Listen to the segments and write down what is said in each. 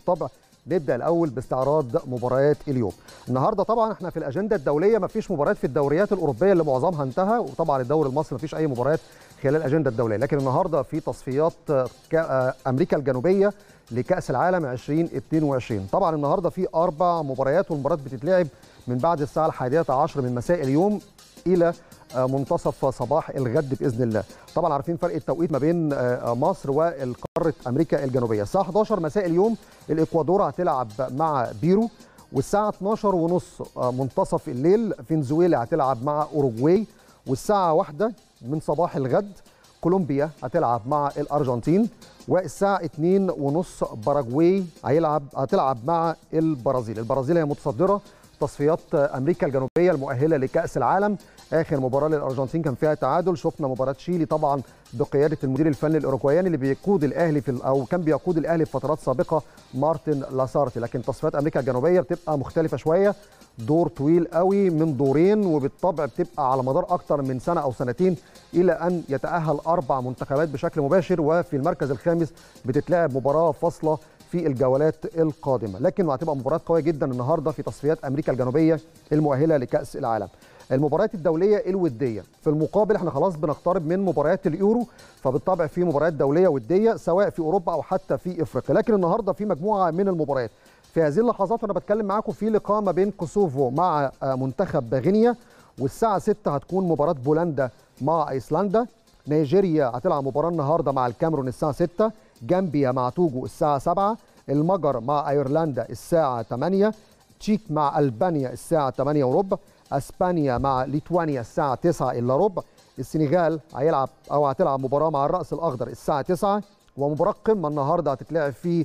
بالطبع نبدا الاول باستعراض مباريات اليوم النهارده طبعا احنا في الاجنده الدوليه ما فيش مباريات في الدوريات الاوروبيه اللي معظمها انتهى وطبعا الدوري المصري ما فيش اي مباريات خلال الاجنده الدوليه لكن النهارده في تصفيات امريكا الجنوبيه لكاس العالم 2022 طبعا النهارده في اربع مباريات والمباريات بتتلعب من بعد الساعه الحادية عشر من مساء اليوم الى منتصف صباح الغد باذن الله طبعا عارفين فرق التوقيت ما بين مصر والقاره امريكا الجنوبيه الساعه 11 مساء اليوم الاكوادور هتلعب مع بيرو والساعه 12 ونص منتصف الليل فنزويلا هتلعب مع اوروجواي والساعه 1 من صباح الغد كولومبيا هتلعب مع الارجنتين والساعه 2 ونص باراجواي هيلعب هتلعب مع البرازيل البرازيل هي متصدره تصفيات امريكا الجنوبيه المؤهله لكاس العالم اخر مباراه للارجنتين كان فيها تعادل شفنا مباراه تشيلي طبعا بقياده المدير الفني الاوروجواياني اللي بيقود الاهلي في او كان بيقود الاهلي في فترات سابقه مارتن لاسارتي لكن تصفيات امريكا الجنوبيه بتبقى مختلفه شويه دور طويل قوي من دورين وبالطبع بتبقى على مدار اكتر من سنه او سنتين الى ان يتاهل اربع منتخبات بشكل مباشر وفي المركز الخامس بتتلعب مباراه فاصله في الجولات القادمه لكن هتبقى مباراه قويه جدا النهارده في تصفيات امريكا الجنوبيه المؤهله لكاس العالم المباريات الدوليه الوديه في المقابل احنا خلاص بنقترب من مباريات اليورو فبالطبع في مباريات دوليه وديه سواء في اوروبا او حتى في افريقيا لكن النهارده في مجموعه من المباريات في هذه اللحظات وانا بتكلم معاكم في لقاء ما بين كوسوفو مع منتخب غينيا والساعه 6 هتكون مباراه بولندا مع ايسلندا نيجيريا هتلعب مباراه النهارده مع الكاميرون الساعه 6 جامبيا مع توجو الساعه 7 المجر مع ايرلندا الساعه 8 تشيك مع البانيا الساعه 8 وربع اسبانيا مع ليتوانيا الساعه 9 الا ربع السنغال هيلعب او هتلعب مباراه مع الراس الاخضر الساعه 9 ومباراه قمه النهارده هتتلعب في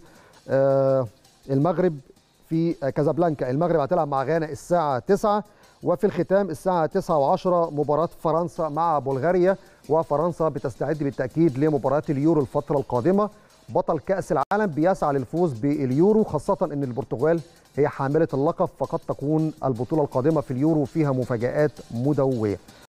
المغرب في كازابلانكا المغرب هتلعب مع غانا الساعه 9 وفي الختام الساعه 9 و10 مباراه فرنسا مع بلغاريا وفرنسا بتستعد بالتاكيد لمباراه اليورو الفتره القادمه بطل كاس العالم بيسعى للفوز باليورو خاصه ان البرتغال هي حامله اللقب فقد تكون البطوله القادمه في اليورو فيها مفاجات مدويه